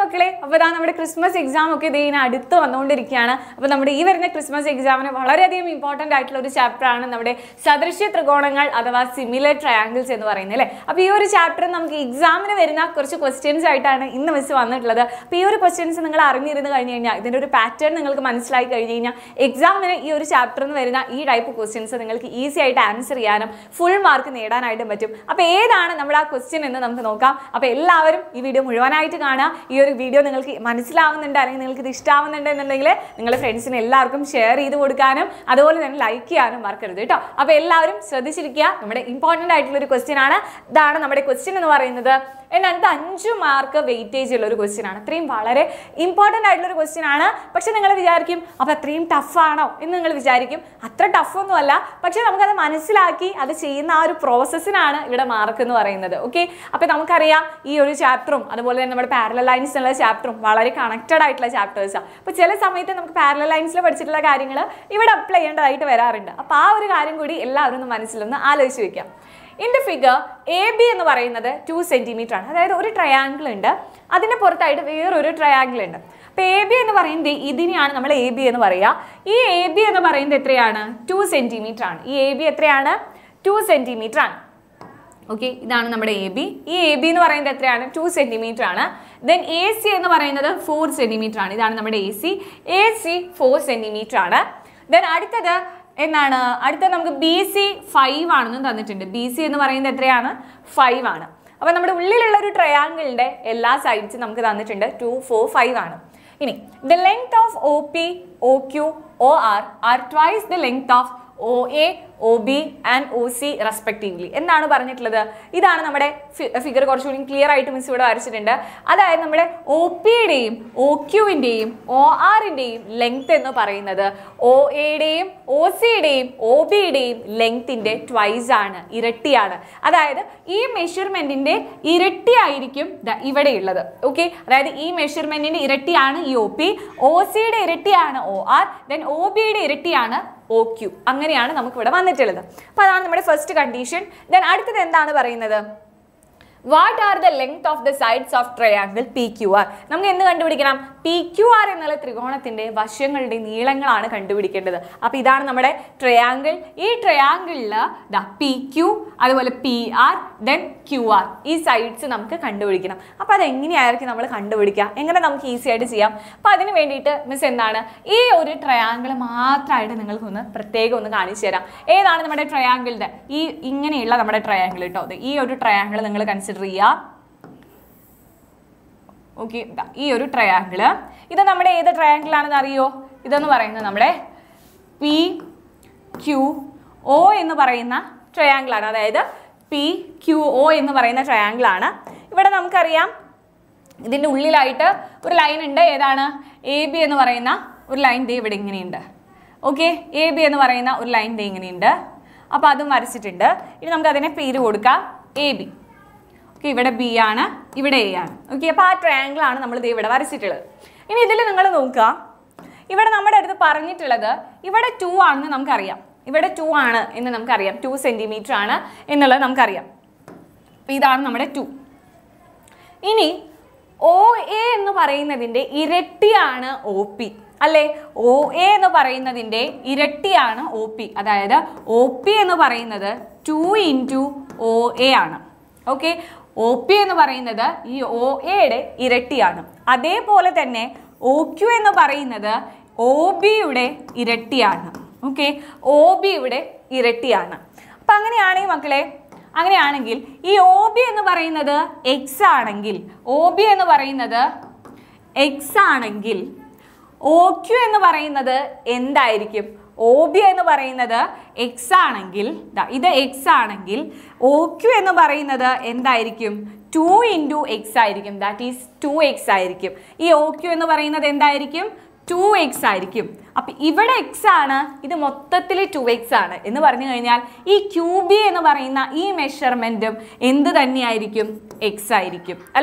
മക്കളെ അപ്പോൾ ഇതാ നമ്മുടെ ക്രിസ്മസ് എക്സാം ഒക്കെ ഇതേ ഇങ്ങനെ അടുത്ത് വന്നുകൊണ്ടിരിക്കുകയാണ് അപ്പോൾ നമ്മുടെ ഈ വരുന്ന ക്രിസ്മസ് എക്സാമിന് വളരെയധികം ഇമ്പോർട്ടൻ്റ് ആയിട്ടുള്ള ഒരു ചാപ്റ്റർ ആണ് നമ്മുടെ സദൃശ്യ ത്രികോണങ്ങൾ അഥവാ സിമിലർ ട്രയാങ്കിൾസ് എന്ന് പറയുന്നത് അല്ലേ അപ്പോൾ ഈ ഒരു ചാപ്റ്റർ നമുക്ക് എക്സാമിന് വരുന്ന കുറച്ച് ക്വസ്റ്റ്യൻസ് ആയിട്ടാണ് ഇന്ന് മിസ് വന്നിട്ടുള്ളത് അപ്പോൾ ഈ ഒരു ക്വസ്റ്റ്യൻസ് നിങ്ങൾ അറിഞ്ഞിരുന്ന് കഴിഞ്ഞ് കഴിഞ്ഞാൽ ഇതിൻ്റെ ഒരു പാറ്റേൺ നിങ്ങൾക്ക് മനസ്സിലായി കഴിഞ്ഞ് കഴിഞ്ഞാൽ എക്സാമിന് ഈ ഒരു ചാപ്റ്ററിൽ നിന്ന് വരുന്ന ഈ ടൈപ്പ് ക്വസ്റ്റ്യൻസ് നിങ്ങൾക്ക് ഈസി ആയിട്ട് ആൻസർ ചെയ്യാനും ഫുൾ മാർക്ക് നേടാനായിട്ടും പറ്റും അപ്പോൾ ഏതാണ് നമ്മൾ ആ ക്വസ്റ്റ്യൻ എന്ന് നമുക്ക് നോക്കാം അപ്പോൾ എല്ലാവരും ഈ വീഡിയോ മുഴുവനായിട്ട് കാണുക ഈ ഒരു വീഡിയോ നിങ്ങൾക്ക് മനസ്സിലാവുന്നുണ്ട് അല്ലെങ്കിൽ നിങ്ങൾക്ക് ഇത് ഇഷ്ടമാവുന്നുണ്ട് എന്നുണ്ടെങ്കിൽ നിങ്ങളുടെ ഫ്രണ്ട്സിന് എല്ലാവർക്കും ഷെയർ ചെയ്ത് കൊടുക്കാനും അതുപോലെ തന്നെ ലൈക്ക് ചെയ്യാനും മറക്കരുത് കേട്ടോ അപ്പോൾ എല്ലാവരും ശ്രദ്ധിച്ചിരിക്കുക നമ്മുടെ ഇമ്പോർട്ടൻ്റ് ആയിട്ടുള്ള ഒരു ക്വസ്റ്റ്യൻ ആണ് ഇതാണ് നമ്മുടെ ക്വസ്റ്റ്യൻ എന്ന് പറയുന്നത് എന്നടുത്ത് അഞ്ച് മാർക്ക് വെയിറ്റേജ് ഉള്ള ഒരു ക്വസ്റ്റ്യൻ ആണ് അത്രയും വളരെ ഇമ്പോർട്ടൻ്റ് ആയിട്ടുള്ള ഒരു ക്വസ്റ്റ്യൻ ആണ് പക്ഷെ നിങ്ങൾ വിചാരിക്കും അപ്പോൾ അത്രയും ടഫാണോ എന്ന് നിങ്ങൾ വിചാരിക്കും അത്ര ടഫൊന്നുമല്ല പക്ഷെ നമുക്കത് മനസ്സിലാക്കി അത് ചെയ്യുന്ന ആ ഒരു പ്രോസസ്സിനാണ് ഇവിടെ മാർക്ക് എന്ന് പറയുന്നത് ഓക്കെ അപ്പോൾ നമുക്കറിയാം ഈ ഒരു ചാപ്റ്ററും അതുപോലെ തന്നെ നമ്മുടെ പാരലൽ ലൈൻസ് എന്നുള്ള ചാപ്റ്ററും വളരെ കണക്റ്റഡ് ആയിട്ടുള്ള ചാപ്റ്റേഴ്സാണ് അപ്പോൾ ചില സമയത്ത് നമുക്ക് പാരലൽ ലൈൻസിൽ പഠിച്ചിട്ടുള്ള കാര്യങ്ങൾ ഇവിടെ അപ്ലൈ ചെയ്യേണ്ടതായിട്ട് വരാറുണ്ട് അപ്പോൾ ആ ഒരു കാര്യം കൂടി എല്ലാവരും ഒന്ന് മനസ്സിലൊന്ന് ആലോചിച്ച് വെക്കാം in the figure A B എന്ന് പറയുന്നത് ടു സെൻറ്റിമീറ്റർ ആണ് അതായത് ഒരു ട്രയാങ്കിൾ ഉണ്ട് അതിൻ്റെ പുറത്തായിട്ട് വേറൊരു ട്രയാങ്കിൾ ഉണ്ട് അപ്പോൾ എ ബി എന്ന് പറയുന്നത് ഇതിനെയാണ് നമ്മൾ എ ബി എന്ന് പറയുക ഈ എ ബി എന്ന് പറയുന്നത് എത്രയാണ് ടു സെൻറ്റിമീറ്റർ ആണ് ഈ എ ബി എത്രയാണ് ടു സെൻറ്റിമീറ്റർ ആണ് ഓക്കെ ഇതാണ് നമ്മുടെ എ ബി ഈ എ ബി എന്ന് പറയുന്നത് എത്രയാണ് ടു സെൻറ്റിമീറ്റർ ആണ് ദെൻ എ സി എന്ന് പറയുന്നത് ഫോർ സെൻറ്റിമീറ്റർ ആണ് ഇതാണ് നമ്മുടെ A C A C four centimetre ആണ് ദെൻ അടുത്തത് എന്താണ് അടുത്തത് നമുക്ക് ബി സി ഫൈവ് ആണെന്നും തന്നിട്ടുണ്ട് ബി സി എന്ന് പറയുന്നത് എത്രയാണ് ഫൈവ് ആണ് അപ്പോൾ നമ്മുടെ ഉള്ളിലുള്ള ഒരു ട്രയാങ്കിളിൻ്റെ എല്ലാ സൈഡ്സും നമുക്ക് തന്നിട്ടുണ്ട് ടു ഫോർ ഫൈവ് ആണ് ഇനി the length of O P O Q O R R twice the length of O A O B and O C respectively എന്നാണ് പറഞ്ഞിട്ടുള്ളത് ഇതാണ് നമ്മുടെ ഫിഗർ കുറച്ചുകൂടി ക്ലിയർ ആയിട്ട് മിസ് ഇവിടെ വരച്ചിട്ടുണ്ട് അതായത് നമ്മുടെ ഒ പിയുടെയും ഒ ക്യുവിൻ്റെയും ഒ ആറിൻ്റെയും ലെങ്ത് എന്ന് പറയുന്നത് ഒ എയുടെയും ഒ സിയുടെയും ഒ ബിയുടെയും ലെങ്ത്തിൻ്റെ ട്വൈസ് ആണ് ഇരട്ടിയാണ് അതായത് ഈ മെഷർമെൻറ്റിൻ്റെ ഇരട്ടിയായിരിക്കും ദാ ഇവിടെയുള്ളത് ഓക്കെ അതായത് ഈ മെഷർമെൻറ്റിൻ്റെ ഇരട്ടിയാണ് ഈ ഒ പി ഒ സിയുടെ ഇരട്ടിയാണ് ഒ ആർ ദെൻ ഒ ബിയുടെ ഇരട്ടിയാണ് ഒ ക്യു അങ്ങനെയാണ് നമുക്ക് ഇവിടെ വന്നിട്ടുള്ളത് അപ്പോൾ അതാണ് നമ്മുടെ ഫസ്റ്റ് കണ്ടീഷൻ ദെൻ അടുത്തത് എന്താണ് പറയുന്നത് what are the length of the sides of triangle P Q R നമുക്ക് എന്ത് കണ്ടുപിടിക്കണം പി ക്യു ആർ എന്നുള്ള ത്രികോണത്തിന്റെ വശങ്ങളുടെ നീളങ്ങളാണ് കണ്ടുപിടിക്കേണ്ടത് അപ്പോൾ ഇതാണ് നമ്മുടെ ട്രയാങ്കിൾ ഈ ട്രയാങ്കിളിൽ ദ പി ക്യു അതുപോലെ P R then Q R ഈ സൈഡ്സ് നമുക്ക് കണ്ടുപിടിക്കണം അപ്പോൾ അത് എങ്ങനെയായിരിക്കും നമ്മൾ കണ്ടുപിടിക്കുക എങ്ങനെ നമുക്ക് ഈസി ആയിട്ട് ചെയ്യാം അപ്പോൾ അതിന് വേണ്ടിയിട്ട് മിസ് എന്താണ് ഈ ഒരു ട്രയാങ്കിൾ മാത്രമായിട്ട് നിങ്ങൾക്കൊന്ന് പ്രത്യേകം ഒന്ന് കാണിച്ചു തരാം ഏതാണ് നമ്മുടെ ട്രയാങ്കിളിൻ്റെ ഈ ഇങ്ങനെയുള്ള നമ്മുടെ ട്രയാങ്കിൾ കേട്ടോ ദേ ഈ ഒരു ട്രയാങ്കിൾ നിങ്ങൾ കൺസിഡർ ചെയ്യുക ഓക്കെ ഈ ഒരു ട്രയാങ്കിൾ ഇത് നമ്മുടെ ഏത് ട്രയാങ്കിൾ ആണെന്ന് അറിയോ ഇതെന്ന് പറയുന്നത് നമ്മുടെ പി ക്യു ഒ എന്ന് പറയുന്ന ട്രയാങ്കിൾ ആണ് അതായത് പി ക്യു ഒ എന്ന് പറയുന്ന ട്രയാങ്കിൾ ആണ് ഇവിടെ നമുക്കറിയാം ഇതിൻ്റെ ഉള്ളിലായിട്ട് ഒരു ലൈൻ ഉണ്ട് ഏതാണ് എ ബി എന്ന് പറയുന്ന ഒരു ലൈൻ ദേ ഇവിടെ ഇങ്ങനെയുണ്ട് ഓക്കെ എ ബി എന്ന് പറയുന്ന ഒരു ലൈൻ ദേ ഇങ്ങനെയുണ്ട് അപ്പോൾ അതും വരച്ചിട്ടുണ്ട് ഇനി നമുക്ക് അതിനെ പേര് കൊടുക്കാം എ ബി ഓക്കെ ഇവിടെ ബി ആണ് ഇവിടെ എ ആണ് ഓക്കെ അപ്പോൾ ആ ട്രയാങ്കിൾ ആണ് നമ്മൾ ദേ ഇവിടെ വരച്ചിട്ടുള്ളത് ഇനി ഇതിൽ നിങ്ങൾ നോക്കുക ഇവിടെ നമ്മുടെ അടുത്ത് പറഞ്ഞിട്ടുള്ളത് ഇവിടെ ടു ആണെന്ന് നമുക്കറിയാം ഇവിടെ ടു ആണ് എന്ന് നമുക്കറിയാം ടു സെൻറ്റിമീറ്റർ ആണ് എന്നുള്ളത് നമുക്കറിയാം അപ്പോൾ ഇതാണ് നമ്മുടെ ടു ഇനി ഒ എ എന്ന് പറയുന്നതിൻ്റെ ഇരട്ടിയാണ് ഒ പി അല്ലേ ഒ എ എന്ന് പറയുന്നതിൻ്റെ ഇരട്ടിയാണ് ഒ പി അതായത് ഒ പി എന്ന് പറയുന്നത് ടു ഇൻറ്റു ഒ എ ആണ് ഓക്കെ ഒ പി എന്ന് പറയുന്നത് ഈ ഒ എയുടെ ഇരട്ടിയാണ് അതേപോലെ തന്നെ ഒ ക്യു എന്ന് പറയുന്നത് ഒ ബിയുടെ ഇരട്ടിയാണ് ഓക്കെ ഒ ബിയുടെ ഇരട്ടിയാണ് അപ്പം അങ്ങനെയാണെങ്കിൽ മക്കളെ അങ്ങനെയാണെങ്കിൽ ഈ ഒ ബി എന്ന് പറയുന്നത് എക്സ് ആണെങ്കിൽ ഒ ബി എന്ന് പറയുന്നത് എക്സ് ആണെങ്കിൽ ഒ ക്യു എന്ന് പറയുന്നത് എന്തായിരിക്കും ഒ ബി എന്ന് പറയുന്നത് എക്സ് ആണെങ്കിൽ ദാ ഇത് എക്സ് ആണെങ്കിൽ ഒ ക്യു എന്ന് പറയുന്നത് എന്തായിരിക്കും ടു ഇൻറ്റു എക്സ് ആയിരിക്കും ദാറ്റ് ഈസ് ടു എക്സ് ആയിരിക്കും ഈ ഒ ക്യു എന്ന് പറയുന്നത് എന്തായിരിക്കും ടു എക്സ് ആയിരിക്കും അപ്പം ഇവിടെ എക്സ് ആണ് ഇത് മൊത്തത്തിൽ ടു എക്സ് ആണ് എന്ന് പറഞ്ഞു കഴിഞ്ഞാൽ ഈ ക്യൂബി എന്ന് പറയുന്ന ഈ മെഷർമെൻറ്റും എന്ത് തന്നെയായിരിക്കും എക്സ് ആയിരിക്കും അല്ലേ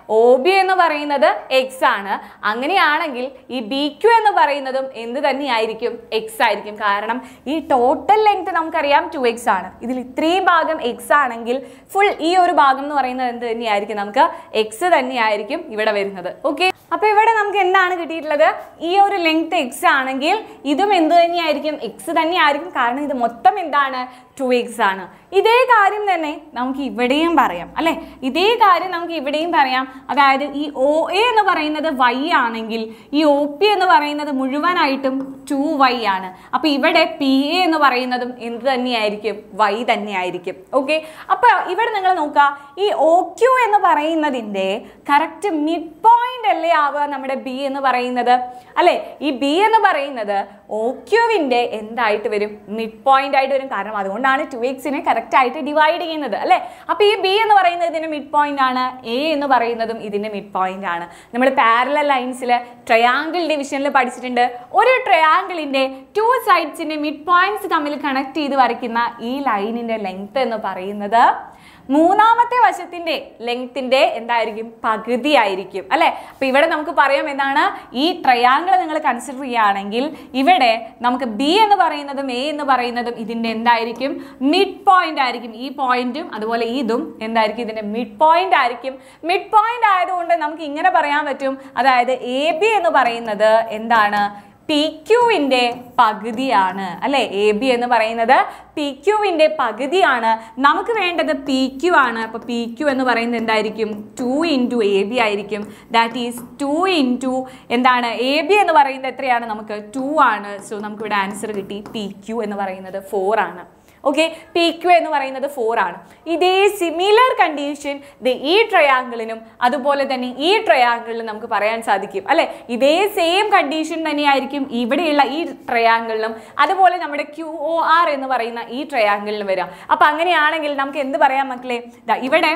ഒ ബി എന്ന് പറയുന്നത് എക്സ് ആണ് അങ്ങനെയാണെങ്കിൽ ഈ ബി ക്യു എന്ന് പറയുന്നതും എന്ത് തന്നെയായിരിക്കും എക്സ് ആയിരിക്കും കാരണം ഈ ടോട്ടൽ ലെങ്ത് നമുക്കറിയാം ടു എക്സ് ആണ് ഇതിൽ ഇത്രയും ഭാഗം എക്സ് ആണെങ്കിൽ ഫുൾ ഈ ഒരു ഭാഗം എന്ന് പറയുന്നത് എന്ത് തന്നെയായിരിക്കും നമുക്ക് എക്സ് തന്നെയായിരിക്കും ഇവിടെ വരുന്നത് ഓക്കെ അപ്പൊ ഇവിടെ നമുക്ക് എന്താണ് കിട്ടിയിട്ടുള്ളത് ഈ ഒരു ലെങ്ത് എക്സ് ആണെങ്കിൽ ഇതും എന്ത് തന്നെയായിരിക്കും എക്സ് തന്നെയായിരിക്കും കാരണം ഇത് മൊത്തം എന്താണ് ടു എക്സ് ആണ് ഇതേ കാര്യം തന്നെ നമുക്ക് ഇവിടെയും പറയാം അല്ലെ ഇതേ കാര്യം നമുക്ക് ഇവിടെയും പറയാം അതായത് ഈ ഒ എ എന്ന് പറയുന്നത് വൈ ആണെങ്കിൽ ഈ ഒ പി എന്ന് പറയുന്നത് മുഴുവനായിട്ടും ടു വൈ ആണ് അപ്പൊ ഇവിടെ പി എ എന്ന് പറയുന്നതും എന്ത് തന്നെയായിരിക്കും വൈ തന്നെയായിരിക്കും ഓക്കെ അപ്പൊ ഇവിടെ നിങ്ങൾ നോക്കുക ഈ ഒ ക്യു എന്ന് പറയുന്നതിന്റെ കറക്റ്റ് മിഡ് പോയിന്റ് അല്ലേ ആവുക നമ്മുടെ ബി എന്ന് പറയുന്നത് അല്ലെ ഈ ബി എന്ന് പറയുന്നത് ഒ ക്യുവിന്റെ എന്തായിട്ട് വരും മിഡ് പോയിന്റ് ആയിട്ട് വരും കാരണം അതുകൊണ്ടാണ് ടു എക്സിനെ കറക്റ്റ് ആയിട്ട് ഡിവൈഡ് ചെയ്യുന്നത് അല്ലെ അപ്പൊ ഈ ബി എന്ന് പറയുന്നത് ഇതിന്റെ മിഡ് പോയിന്റ് ആണ് എ എന്ന് പറയുന്നതും ഇതിന്റെ മിഡ് പോയിന്റ് ആണ് നമ്മൾ പാരലൽ ലൈൻസിൽ ട്രയാങ്കിൾ ഡിവിഷനിൽ പഠിച്ചിട്ടുണ്ട് ഒരു ട്രയാങ്കിളിന്റെ ടു സൈഡ്സിന്റെ മിഡ് പോയിന്റ്സ് തമ്മിൽ കണക്ട് ചെയ്ത് വരയ്ക്കുന്ന ഈ ലൈനിന്റെ ലെങ്ത് എന്ന് പറയുന്നത് മൂന്നാമത്തെ വശത്തിന്റെ ലെങ്ത്തിന്റെ എന്തായിരിക്കും പകുതി ആയിരിക്കും അല്ലെ അപ്പൊ ഇവിടെ നമുക്ക് പറയാം എന്താണ് ഈ ട്രയാങ്കിൾ നിങ്ങൾ കൺസിഡർ ചെയ്യുകയാണെങ്കിൽ ഇവിടെ നമുക്ക് ബി എന്ന് പറയുന്നതും എ എന്ന് പറയുന്നതും ഇതിന്റെ എന്തായിരിക്കും മിഡ് പോയിന്റ് ആയിരിക്കും ഈ പോയിന്റും അതുപോലെ ഇതും എന്തായിരിക്കും ഇതിന്റെ മിഡ് പോയിന്റ് ആയിരിക്കും മിഡ് പോയിന്റ് ആയതുകൊണ്ട് നമുക്ക് ഇങ്ങനെ പറയാൻ പറ്റും അതായത് എ ബി എന്ന് പറയുന്നത് എന്താണ് പി ക്യുവിൻ്റെ പകുതിയാണ് അല്ലെ എ ബി എന്ന് പറയുന്നത് പി ക്യുവിൻ്റെ പകുതിയാണ് നമുക്ക് വേണ്ടത് പി ക്യു ആണ് അപ്പോൾ പി ക്യു എന്ന് പറയുന്നത് എന്തായിരിക്കും ടു ഇൻറ്റു എ ബി ആയിരിക്കും ദാറ്റ് ഈസ് ടു ഇൻറ്റു എന്താണ് എ ബി എന്ന് പറയുന്നത് എത്രയാണ് നമുക്ക് ടു ആണ് സോ നമുക്ക് ഇവിടെ ആൻസർ കിട്ടി പി ക്യു എന്ന് പറയുന്നത് ഫോർ ആണ് ഓക്കെ പി ക്യു എന്ന് പറയുന്നത് ഫോർ ആണ് ഇതേ സിമിലർ കണ്ടീഷൻ ഈ ട്രയാങ്കിളിനും അതുപോലെ തന്നെ ഈ ട്രയാങ്കിളിനും നമുക്ക് പറയാൻ സാധിക്കും അല്ലെ ഇതേ സെയിം കണ്ടീഷൻ തന്നെയായിരിക്കും ഇവിടെയുള്ള ഈ ട്രയാങ്കിളിനും അതുപോലെ നമ്മുടെ ക്യു ഒ ആർ എന്ന് പറയുന്ന ഈ ട്രയാങ്കിളിനും വരാം അപ്പൊ അങ്ങനെയാണെങ്കിൽ നമുക്ക് എന്ത് പറയാം മക്കളെ ദാ ഇവിടെ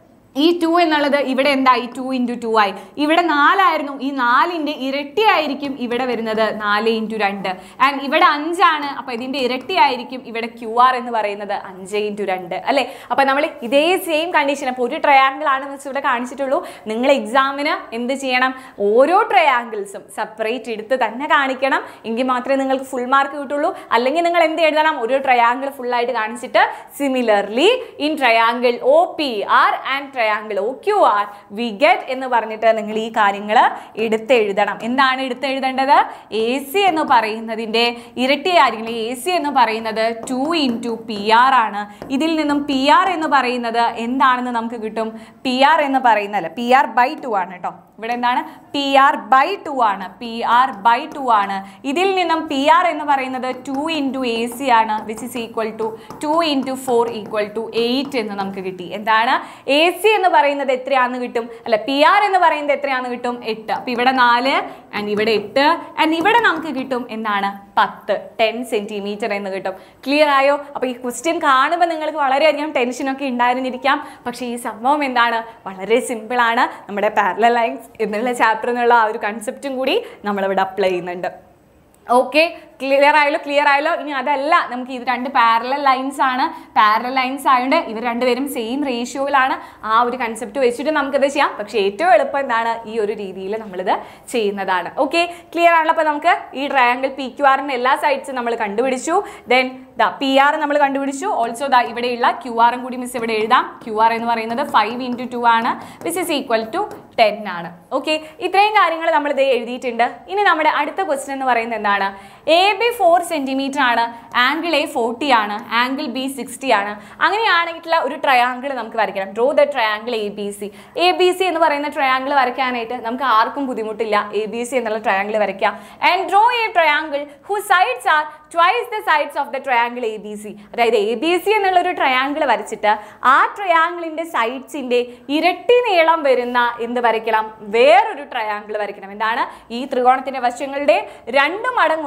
ഈ ടു എന്നുള്ളത് ഇവിടെ എന്തായി ടു ഇൻറ്റു ടു ആയി ഇവിടെ നാലായിരുന്നു ഈ നാലിൻ്റെ ഇരട്ടിയായിരിക്കും ഇവിടെ വരുന്നത് നാല് ഇൻറ്റു രണ്ട് ആൻഡ് ഇവിടെ അഞ്ചാണ് അപ്പോൾ ഇതിൻ്റെ ഇരട്ടിയായിരിക്കും ഇവിടെ ക്യു ആർ എന്ന് പറയുന്നത് അഞ്ച് ഇൻറ്റു രണ്ട് അല്ലേ അപ്പോൾ നമ്മൾ ഇതേ സെയിം കണ്ടീഷൻ അപ്പോൾ ഒരു ട്രയാങ്കിൾ ആണെന്ന് വെച്ച് ഇവിടെ കാണിച്ചിട്ടുള്ളൂ നിങ്ങൾ എക്സാമിന് എന്ത് ചെയ്യണം ഓരോ ട്രയാങ്കിൾസും സെപ്പറേറ്റ് എടുത്ത് തന്നെ കാണിക്കണം എങ്കിൽ മാത്രമേ നിങ്ങൾക്ക് ഫുൾ മാർക്ക് കിട്ടുള്ളൂ അല്ലെങ്കിൽ നിങ്ങൾ എന്ത് എഴുതണം ഒരു ട്രയാങ്കിൾ ഫുള്ളായിട്ട് കാണിച്ചിട്ട് similarly in triangle O P R and triangle O Q R we get എന്ന് പറഞ്ഞിട്ട് നിങ്ങൾ ഈ കാര്യങ്ങൾ എടുത്തെഴുതണം എന്താണ് എടുത്തെഴുതേണ്ടത് എ സി എന്ന് പറയുന്നതിൻ്റെ ഇരട്ടിയായിരിക്കും എ സി എന്ന് പറയുന്നത് ടു ഇൻറ്റു പി ആർ ആണ് ഇതിൽ നിന്നും പി ആർ എന്ന് പറയുന്നത് എന്താണെന്ന് നമുക്ക് കിട്ടും പി ആർ എന്ന് പറയുന്നതല്ല പി ആർ ബൈ ടു ആണ് കേട്ടോ ഇവിടെ എന്താണ് പി ആർ ബൈ ടു ആണ് പി ആർ ബൈ ടു ആണ് ഇതിൽ നിന്നും പി ആർ എന്ന് പറയുന്നത് ടു ഇൻറ്റു എ സി ആണ് which is equal to two into four equal to eight എന്ന് നമുക്ക് കിട്ടി എന്താണ് എ സി എന്ന് പറയുന്നത് എത്രയാണെന്ന് കിട്ടും അല്ല പി ആർ എന്ന് പറയുന്നത് എത്രയാണെന്ന് കിട്ടും എട്ട് അപ്പം ഇവിടെ നാല് ആൻഡ് ഇവിടെ എട്ട് ആൻഡ് ഇവിടെ നമുക്ക് കിട്ടും എന്താണ് പത്ത് ടെൻ സെൻറ്റിമീറ്റർ എന്ന് കിട്ടും ക്ലിയർ ആയോ അപ്പോൾ ഈ ക്വസ്റ്റ്യൻ കാണുമ്പോൾ നിങ്ങൾക്ക് വളരെയധികം ടെൻഷനൊക്കെ ഉണ്ടായിരുന്നിരിക്കാം പക്ഷേ ഈ സംഭവം എന്താണ് വളരെ സിമ്പിളാണ് നമ്മുടെ പാരലൽ ലൈൻസ് എന്നുള്ള ചാപ്റ്റർ എന്നുള്ള ആ ഒരു കൺസെപ്റ്റും കൂടി നമ്മളിവിടെ അപ്ലൈ ചെയ്യുന്നുണ്ട് ഓക്കെ ക്ലിയർ ആയല്ലോ ക്ലിയർ ആയല്ലോ ഇനി അതല്ല നമുക്ക് ഇത് രണ്ട് പാരലൽ ലൈൻസ് ആണ് പാരലൽ ലൈൻസ് ആയതുകൊണ്ട് ഇവർ രണ്ടുപേരും സെയിം റേഷ്യോയിലാണ് ആ ഒരു കൺസെപ്റ്റ് വെച്ചിട്ട് നമുക്കിത് ചെയ്യാം പക്ഷേ ഏറ്റവും എളുപ്പം എന്താണ് ഈ ഒരു രീതിയിൽ നമ്മളിത് ചെയ്യുന്നതാണ് ഓക്കെ ക്ലിയർ ആണല്ലോ അപ്പോൾ നമുക്ക് ഈ ട്രയാങ്കിൾ പി ക്യു ആറിൻ്റെ എല്ലാ സൈഡ്സും നമ്മൾ കണ്ടുപിടിച്ചു ദെൻ ദാ പി ആർ നമ്മൾ കണ്ടുപിടിച്ചു ഓൾസോ ദാ ഇവിടെയുള്ള ക്യു ആറും കൂടി മിസ് ഇവിടെ എഴുതാം ക്യു ആർ എന്ന് പറയുന്നത് ഫൈവ് ഇൻറ്റു ടു ആണ് which is equal to ten ആണ് ഓക്കെ ഇത്രയും കാര്യങ്ങൾ നമ്മൾ ഇത് എഴുതിയിട്ടുണ്ട് ഇനി നമ്മുടെ അടുത്ത ക്വസ്റ്റ്യൻ എന്ന് പറയുന്നത് എന്താണ് എ ബി ഫോർ സെൻറ്റിമീറ്റർ ആണ് ആംഗിൾ എ ഫോർട്ടി ആണ് ആംഗിൾ ബി സിക്സ്റ്റി ആണ് അങ്ങനെയാണെങ്കിലുള്ള ഒരു ട്രയാങ്കിൾ നമുക്ക് വരയ്ക്കണം draw the triangle A B C A B C എന്ന് പറയുന്ന ട്രയാങ്കിൾ വരയ്ക്കാനായിട്ട് നമുക്ക് ആർക്കും ബുദ്ധിമുട്ടില്ല എ ബി സി എന്നുള്ള ട്രയാങ്കിൾ വരയ്ക്കാം and draw a triangle who sides are twice the sides of the triangle A B C അതായത് എ ബി സി എന്നുള്ള ഒരു ട്രയാങ്കിൾ വരച്ചിട്ട് ആ ട്രയാങ്കിളിന്റെ സൈഡ്സിന്റെ ഇരട്ടി നീളം വരുന്ന എന്ത് വരയ്ക്കണം വേറൊരു ട്രയാങ്കിൾ വരയ്ക്കണം എന്താണ് ഈ ത്രികോണത്തിന്റെ വശങ്ങളുടെ രണ്ട് മടങ്ങുള്ള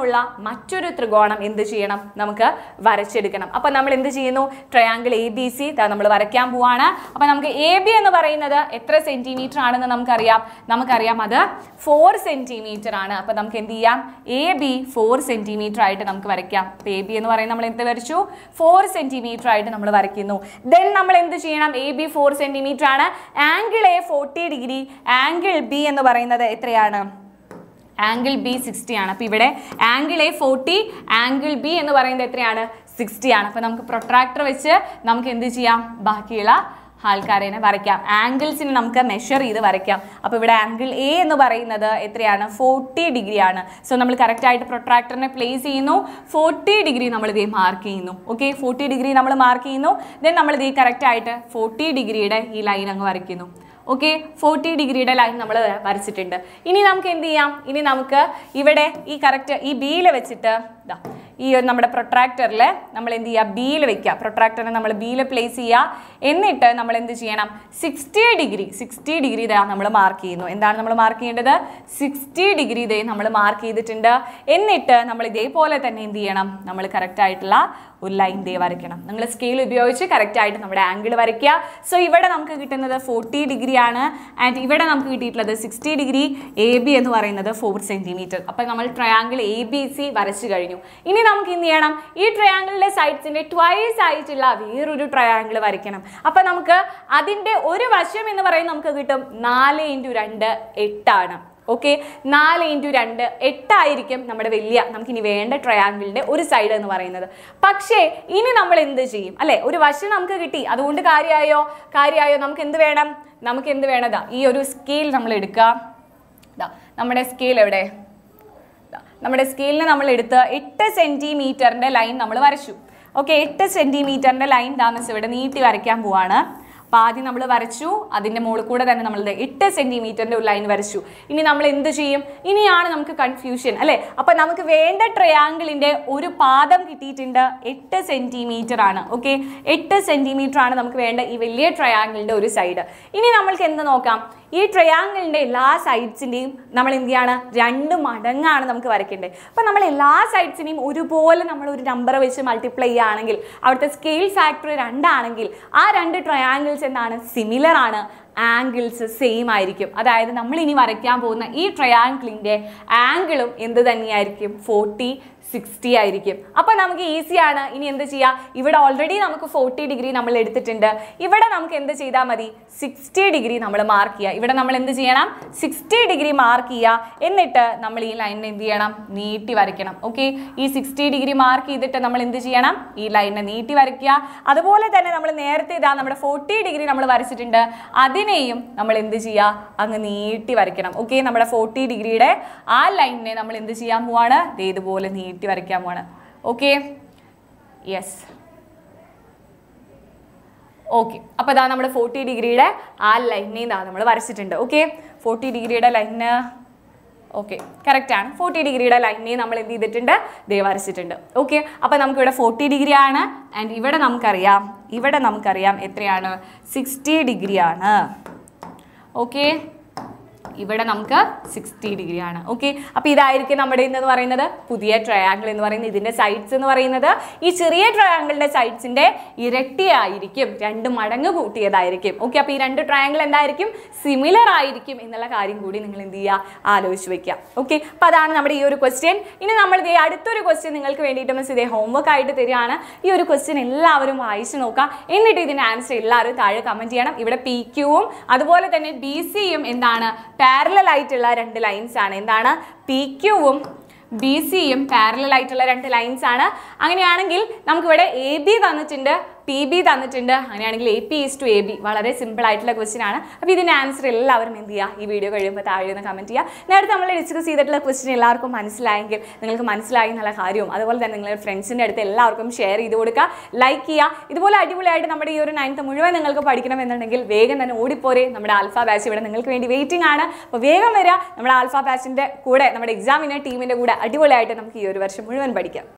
മറ്റൊരു ത്രികോണം എന്ത് ചെയ്യണം നമുക്ക് വരച്ചെടുക്കണം അപ്പൊ നമ്മൾ എന്ത് ചെയ്യുന്നു ട്രയാങ്കിൾ എ ബി സി നമ്മൾ വരയ്ക്കാൻ പോവാണ് അപ്പൊ നമുക്ക് എ ബി എന്ന് പറയുന്നത് എത്ര സെന്റിമീറ്റർ ആണെന്ന് നമുക്കറിയാം നമുക്കറിയാം അത് ഫോർ സെന്റിമീറ്റർ ആണ് അപ്പൊ നമുക്ക് എന്ത് ചെയ്യാം എ ബി ഫോർ സെന്റിമീറ്റർ ആയിട്ട് നമുക്ക് വരയ്ക്കാം എ ബി എന്ന് പറയുന്നത് നമ്മൾ എന്ത് വരച്ചു ഫോർ സെന്റിമീറ്റർ ആയിട്ട് നമ്മൾ വരയ്ക്കുന്നു ദെൻ നമ്മൾ എന്ത് ചെയ്യണം എ ബി ഫോർ സെന്റിമീറ്റർ ആണ് angle A forty degree angle B എന്ന് പറയുന്നത് എത്രയാണ് ആംഗിൾ ബി സിക്സ്റ്റി ആണ് അപ്പോൾ ഇവിടെ angle A forty angle B എന്ന് പറയുന്നത് എത്രയാണ് സിക്സ്റ്റി ആണ് അപ്പോൾ നമുക്ക് പ്രൊട്രാക്ടർ വെച്ച് നമുക്ക് എന്ത് ചെയ്യാം ബാക്കിയുള്ള ആൾക്കാരെ വരയ്ക്കാം ആംഗിൾസിനെ നമുക്ക് മെഷർ ചെയ്ത് വരയ്ക്കാം അപ്പോൾ ഇവിടെ ആംഗിൾ എ എന്ന് പറയുന്നത് എത്രയാണ് ഫോർട്ടി ഡിഗ്രി ആണ് സോ നമ്മൾ കറക്റ്റ് ആയിട്ട് പ്രൊട്രാക്ടറിനെ പ്ലേസ് ചെയ്യുന്നു ഫോർട്ടി ഡിഗ്രി നമ്മൾ ഇതേ മാർക്ക് ചെയ്യുന്നു ഓക്കെ ഫോർട്ടി ഡിഗ്രി നമ്മൾ മാർക്ക് ചെയ്യുന്നു ദെൻ നമ്മൾ ഇതേ കറക്റ്റ് ആയിട്ട് ഫോർട്ടി ഡിഗ്രിയുടെ ഈ ലൈൻ അങ്ങ് വരയ്ക്കുന്നു ഓക്കെ ഫോർട്ടി ഡിഗ്രിയുടെ ലൈൻ നമ്മൾ വരച്ചിട്ടുണ്ട് ഇനി നമുക്ക് എന്ത് ചെയ്യാം ഇനി നമുക്ക് ഇവിടെ ഈ കറക്റ്റ് ഈ ബിയിൽ വെച്ചിട്ട് ഇതാ ഈ ഒരു നമ്മുടെ പ്രൊട്രാക്ടറിൽ നമ്മൾ എന്ത് ചെയ്യുക ബിയിൽ വെക്കുക പ്രൊട്രാക്ടറിനെ നമ്മൾ ബിയിൽ പ്ലേസ് ചെയ്യുക എന്നിട്ട് നമ്മൾ എന്ത് ചെയ്യണം സിക്സ്റ്റി ഡിഗ്രി സിക്സ്റ്റി ഡിഗ്രി ഇതാ നമ്മൾ മാർക്ക് ചെയ്യുന്നു എന്താണ് നമ്മൾ മാർക്ക് ചെയ്യേണ്ടത് സിക്സ്റ്റി ഡിഗ്രി ഇതേ നമ്മൾ മാർക്ക് ചെയ്തിട്ടുണ്ട് എന്നിട്ട് നമ്മൾ ഇതേപോലെ തന്നെ എന്ത് ചെയ്യണം നമ്മൾ കറക്റ്റ് ആയിട്ടുള്ള ഒരു ലൈൻ ദേ വരയ്ക്കണം നിങ്ങൾ സ്കെയിൽ ഉപയോഗിച്ച് കറക്റ്റ് ആയിട്ട് നമ്മുടെ ആംഗിൾ വരയ്ക്കുക സോ ഇവിടെ നമുക്ക് കിട്ടുന്നത് ഫോർട്ടി ഡിഗ്രി ആണ് ആൻഡ് ഇവിടെ നമുക്ക് കിട്ടിയിട്ടുള്ളത് സിക്സ്റ്റി ഡിഗ്രി എ ബി എന്ന് പറയുന്നത് ഫോർ സെന്റിമീറ്റർ അപ്പം നമ്മൾ ട്രയാങ്കിൾ എ ബി സി വരച്ചു കഴിഞ്ഞു ഇനി നമുക്ക് എന്ത് ചെയ്യണം ഈ ട്രയാങ്കിളിന്റെ സൈഡ്സിന്റെ ട്വൈസ് ആയിട്ടുള്ള വേറൊരു ട്രയാങ്കിൾ വരയ്ക്കണം അപ്പം നമുക്ക് അതിന്റെ ഒരു വശം എന്ന് പറയുന്നത് നമുക്ക് കിട്ടും നാല് ഇൻറ്റു രണ്ട് എട്ടാണ് ഓക്കെ നാല് ഇൻറ്റു രണ്ട് എട്ടായിരിക്കും നമ്മുടെ വലിയ നമുക്കിനി വേണ്ട ട്രയാങ്കിളിൻ്റെ ഒരു സൈഡ് എന്ന് പറയുന്നത് പക്ഷേ ഇനി നമ്മൾ എന്ത് ചെയ്യും അല്ലേ ഒരു വശം നമുക്ക് കിട്ടി അതുകൊണ്ട് കാര്യമായോ കാര്യമായോ നമുക്ക് എന്ത് വേണം നമുക്ക് എന്ത് വേണതാ ഈ ഒരു സ്കെയിൽ നമ്മൾ എടുക്കുക ദാ നമ്മുടെ സ്കെയിൽ എവിടെ ദാ, നമ്മുടെ സ്കെയിലിന് നമ്മൾ എടുത്ത് എട്ട് സെൻറ്റിമീറ്ററിൻ്റെ ലൈൻ നമ്മൾ വരച്ചു ഓക്കെ എട്ട് സെൻറ്റിമീറ്ററിൻ്റെ ലൈൻ താമസം ഇവിടെ നീട്ടി വരയ്ക്കാൻ പോവാണ് അപ്പോൾ ആദ്യം നമ്മൾ വരച്ചു അതിൻ്റെ മുകളിൽ കൂടെ തന്നെ നമ്മൾ ദേ എട്ട് സെൻറ്റിമീറ്ററിൻ്റെ ഒരു ലൈൻ വരച്ചു ഇനി നമ്മൾ എന്ത് ചെയ്യും ഇനിയാണ് നമുക്ക് കൺഫ്യൂഷൻ അല്ലേ അപ്പോൾ നമുക്ക് വേണ്ട ട്രയാങ്കിളിൻ്റെ ഒരു പാദം കിട്ടിയിട്ടുണ്ട് എട്ട് സെൻറ്റിമീറ്റർ ആണ് ഓക്കെ എട്ട് സെൻറ്റിമീറ്റർ ആണ് നമുക്ക് വേണ്ട ഈ വലിയ ട്രയാങ്കിളിൻ്റെ ഒരു സൈഡ് ഇനി നമ്മൾക്ക് എന്ത് നോക്കാം ഈ ട്രയാങ്കിളിൻ്റെ എല്ലാ സൈഡ്സിൻ്റെയും നമ്മൾ എന്ത് ചെയ്യാണ് രണ്ട് മടങ്ങാണ് നമുക്ക് വരയ്ക്കേണ്ടത് അപ്പോൾ നമ്മൾ എല്ലാ സൈഡ്സിനെയും ഒരുപോലെ നമ്മൾ ഒരു നമ്പർ വെച്ച് മൾട്ടിപ്ലൈ ചെയ്യുകയാണെങ്കിൽ അവിടുത്തെ സ്കെയിൽ ഫാക്ടർ രണ്ടാണെങ്കിൽ ആ രണ്ട് ട്രയാങ്കിൾസ് എന്താണ് സിമിലർ ആണ് ആംഗിൾസ് സെയിം ആയിരിക്കും അതായത് നമ്മൾ ഇനി വരയ്ക്കാൻ പോകുന്ന ഈ ട്രയാങ്കിളിൻ്റെ ആംഗിളും എന്ത് തന്നെയായിരിക്കും ഫോർട്ടി സിക്സ്റ്റി ആയിരിക്കും അപ്പോൾ നമുക്ക് ഈസിയാണ് ഇനി എന്ത് ചെയ്യാം ഇവിടെ ഓൾറെഡി നമുക്ക് ഫോർട്ടി ഡിഗ്രി നമ്മൾ എടുത്തിട്ടുണ്ട് ഇവിടെ നമുക്ക് എന്ത് ചെയ്താൽ മതി സിക്സ്റ്റി ഡിഗ്രി നമ്മൾ മാർക്ക് ചെയ്യുക ഇവിടെ നമ്മൾ എന്ത് ചെയ്യണം സിക്സ്റ്റി ഡിഗ്രി മാർക്ക് ചെയ്യുക എന്നിട്ട് നമ്മൾ ഈ ലൈനിനെ എന്ത് ചെയ്യണം നീട്ടി വരയ്ക്കണം ഓക്കെ ഈ സിക്സ്റ്റി ഡിഗ്രി മാർക്ക് ചെയ്തിട്ട് നമ്മൾ എന്ത് ചെയ്യണം ഈ ലൈനിനെ നീട്ടി വരയ്ക്കുക അതുപോലെ തന്നെ നമ്മൾ നേരത്തെ ഇതാ നമ്മുടെ ഫോർട്ടി ഡിഗ്രി നമ്മൾ വരച്ചിട്ടുണ്ട് അതിനെയും നമ്മൾ എന്ത് ചെയ്യുക അങ്ങ് നീട്ടി വരയ്ക്കണം ഓക്കെ നമ്മുടെ ഫോർട്ടി ഡിഗ്രിയുടെ ആ ലൈനിനെ നമ്മൾ എന്ത് ചെയ്യാൻ പോവാണ് ദേ ഇതുപോലെ നീട്ടി വരയ്ക്കാൻ പോവാണ് ഓക്കെ യെസ് ഓക്കെ അപ്പോൾ ഇതാ നമ്മുടെ ഫോർട്ടി ഡിഗ്രിയുടെ ആ ലൈനിനെ ഇതാ നമ്മൾ വരച്ചിട്ടുണ്ട് ഓക്കെ ഫോർട്ടി ഡിഗ്രിയുടെ ലൈന് ഓക്കെ കറക്റ്റ് ആണ് ഫോർട്ടി ഡിഗ്രിയുടെ ലൈനെ നമ്മൾ എന്ത് ചെയ്തിട്ടുണ്ട് ദേ വരച്ചിട്ടുണ്ട് ഓക്കെ അപ്പോൾ നമുക്കിവിടെ ഫോർട്ടി ഡിഗ്രി ആണ് ആൻഡ് ഇവിടെ നമുക്കറിയാം ഇവിടെ നമുക്കറിയാം എത്രയാണ് സിക്സ്റ്റി ഡിഗ്രി ആണ് ഓക്കെ ഇവിടെ നമുക്ക് സിക്സ്റ്റി ഡിഗ്രി ആണ് ഓക്കെ അപ്പോൾ ഇതായിരിക്കും നമ്മുടെ ഇന്ന് പറയുന്നത് പുതിയ ട്രയാങ്കിൾ എന്ന് പറയുന്നത് ഇതിൻ്റെ സൈഡ്സ് എന്ന് പറയുന്നത് ഈ ചെറിയ ട്രയാങ്കിളിൻ്റെ സൈഡ്സിൻ്റെ ഇരട്ടിയായിരിക്കും രണ്ട് മടങ്ങ് കൂട്ടിയതായിരിക്കും ഓക്കെ അപ്പോൾ ഈ രണ്ട് ട്രയാങ്കിൾ എന്തായിരിക്കും സിമിലർ ആയിരിക്കും എന്നുള്ള കാര്യം കൂടി നിങ്ങൾ എന്ത് ചെയ്യുക ആലോചിച്ച് വെക്കുക ഓക്കെ അപ്പോൾ അതാണ് നമ്മുടെ ഈ ഒരു ക്വസ്റ്റ്യൻ ഇനി നമ്മൾ ഇതേ അടുത്തൊരു ക്വസ്റ്റ്യൻ നിങ്ങൾക്ക് വേണ്ടിയിട്ട് മിസ് ഇതേ ഹോംവർക്ക് ആയിട്ട് തരികയാണ് ഈ ഒരു ക്വസ്റ്റ്യൻ എല്ലാവരും വായിച്ച് നോക്കുക എന്നിട്ട് ഇതിൻ്റെ ആൻസർ എല്ലാവരും താഴെ കമൻറ്റ് ചെയ്യണം ഇവിടെ പി ക്യൂവും അതുപോലെ തന്നെ ബി സിയും എന്താണ് പാരലൽ ആയിട്ടുള്ള രണ്ട് ലൈൻസ് ആണ് എന്താണ് പി ക്യൂവും ബി സിയും പാരലൽ ആയിട്ടുള്ള രണ്ട് ലൈൻസ് ആണ് അങ്ങനെയാണെങ്കിൽ നമുക്കിവിടെ എ ബി തന്നിട്ടുണ്ട് പി ബി തന്നിട്ടുണ്ട് അങ്ങനെയാണെങ്കിൽ A P is to A B വളരെ സിമ്പിൾ ആയിട്ടുള്ള ക്വസ്റ്റ്യൻ ആണ് അപ്പോൾ ഇതിൻ്റെ ആൻസർ എല്ലാവരും എന്ത് ചെയ്യുക ഈ വീഡിയോ കഴിയുമ്പോൾ താഴെ നിന്ന് കമൻറ്റ് ചെയ്യുക നേരത്തെ നമ്മൾ ഡിസ്കസ് ചെയ്തിട്ടുള്ള ക്വസ്റ്റ്യൻ എല്ലാവർക്കും മനസ്സിലായെങ്കിൽ നിങ്ങൾക്ക് മനസ്സിലായി എന്നുള്ള കാര്യവും അതുപോലെ തന്നെ നിങ്ങളുടെ ഫ്രണ്ട്സിൻ്റെ അടുത്ത് എല്ലാവർക്കും ഷെയർ ചെയ്ത് കൊടുക്കുക ലൈക്ക് ചെയ്യുക ഇതുപോലെ അടിപൊളിയായിട്ട് നമ്മുടെ ഈ ഒരു നയൻത്ത് മുഴുവൻ നിങ്ങൾക്ക് പഠിക്കണമെന്നുണ്ടെങ്കിൽ വേഗം തന്നെ ഓടിപ്പോരെ നമ്മുടെ ആൽഫ ബാച്ച് ഇവിടെ നിങ്ങൾക്ക് വേണ്ടി വെയിറ്റിംഗ് ആണ് അപ്പോൾ വേഗം വരിക നമ്മുടെ ആൽഫ ബാച്ചിൻ്റെ കൂടെ നമ്മുടെ എക്സാമിൻ്റെ ടീമിൻ്റെ കൂടെ അടിപൊളിയായിട്ട് നമുക്ക് ഈ ഒരു വർഷം മുഴുവൻ പഠിക്കാം